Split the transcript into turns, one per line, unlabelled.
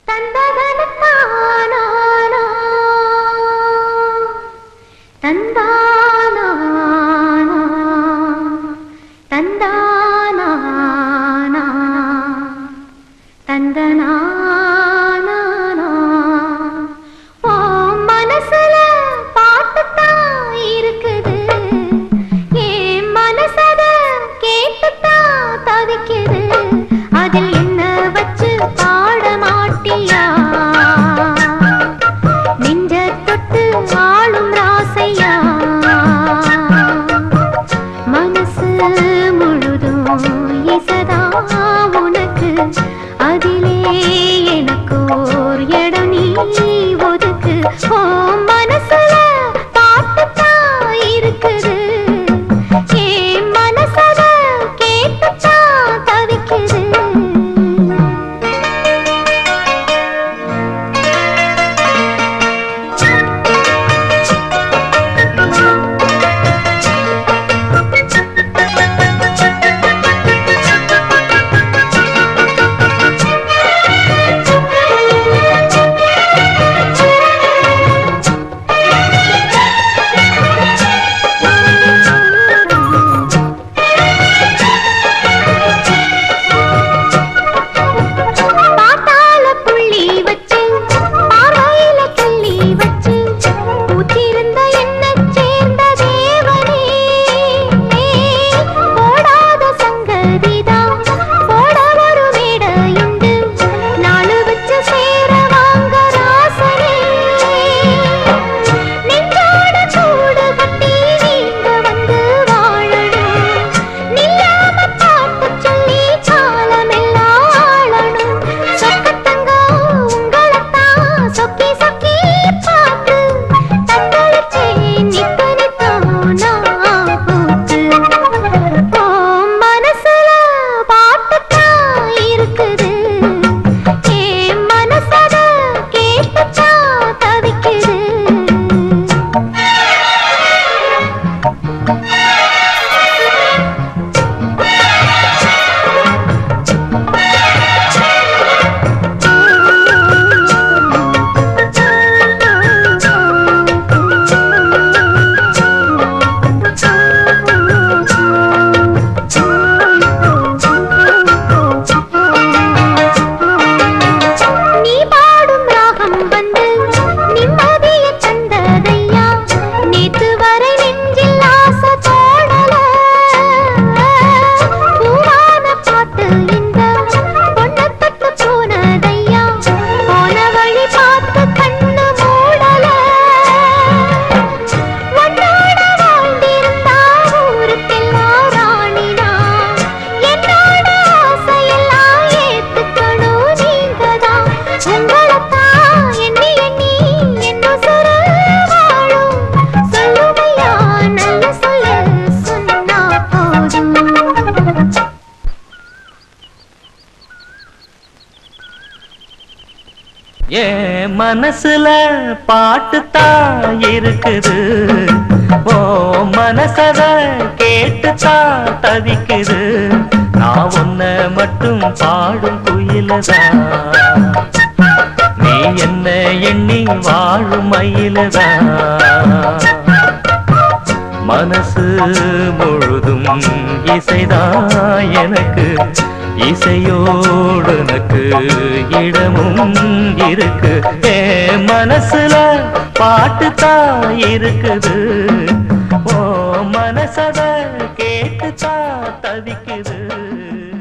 தந்ததனத்தானா தந்தானா தந்தானா தந்தனானா ஓ மனசுல பாட்டுத்தான் இருக்குது என் மனசத கேட்டுத்தான் தவிக்குது அதில் என்ன வச்சு பாட மாட்டியா நெஞ்ச தொட்டு ஆளும் ராசையா மனசு முழுதும் இசதா உனக்கு அதிலே எனக்கு ஓர் இடம் நீ ஒதுக்கு ஓ மனசுல பாட்டுத்தான் இருக்குது என் மனசத கேட்டுத்தான் தவிக்குது பாத்தாள புள்ளி வச்சு பார்வையில கிள்ளி வச்சு பூத்திருந்த என்னைச் சேர்ந்த தேவனே போடாத சங்கதிதான் போட ஒரு மேடையுண்டு நாலு வச்சு சேர வாங்க ராசனே நெஞ்சோட கூடு கட்டி நீங்க வந்து வாழணும் நில்லாம பாட்டு சொல்லி காலமெல்லாம் ஆளணும் சொக்கத்தங்க உங்களைத்தான் சொக்கி சொக்கி பார்த்து தத்தளிச்சே நித்து நித்தோனா போக்கு ஓ மனசுல பாட்டுத்தான் இருக்குது என் மனசத கேட்டுத்தான் தவிக்குது நீ பாடும் ராகம் வந்து நிம்மதிய தந்ததையா நேத்து வரை நெஞ்சில் ஆசை தோடல பூவான பாட்டு இந்த பொண்ணு தொட்டு போனதையா போன வழி பார்த்து கண்ணு மூடல உன்னோட வாழ்ந்திருந்தா ஊருக்கெல்லாம் ராணினா என்னோட ஆசையெல்லாம் ஏத்துக்கணும் நீங்கதான் உங்களைத்தான் எண்ணி எண்ணி என்ன சுரு வாழும் சொல்லுமையா நல்ல சொல்ல சொன்னா போதும்
என் மனசுல பாட்டுத்தான் இருக்குது ஓ மனசத கேட்டுத்தான் தவிக்குது நான் உன்ன மட்டும் பாடும் குயிலதான் நீ என்ன எண்ணி வாழும் மயிலதான் மனசு முழுதும் இசைதான் எனக்கு இசையோடு எனக்கு இடமும் இருக்கு ஏ மனசுல பாட்டுத்தான் இருக்குது ஓ மனசத கேட்டுத்தான் தவிக்குது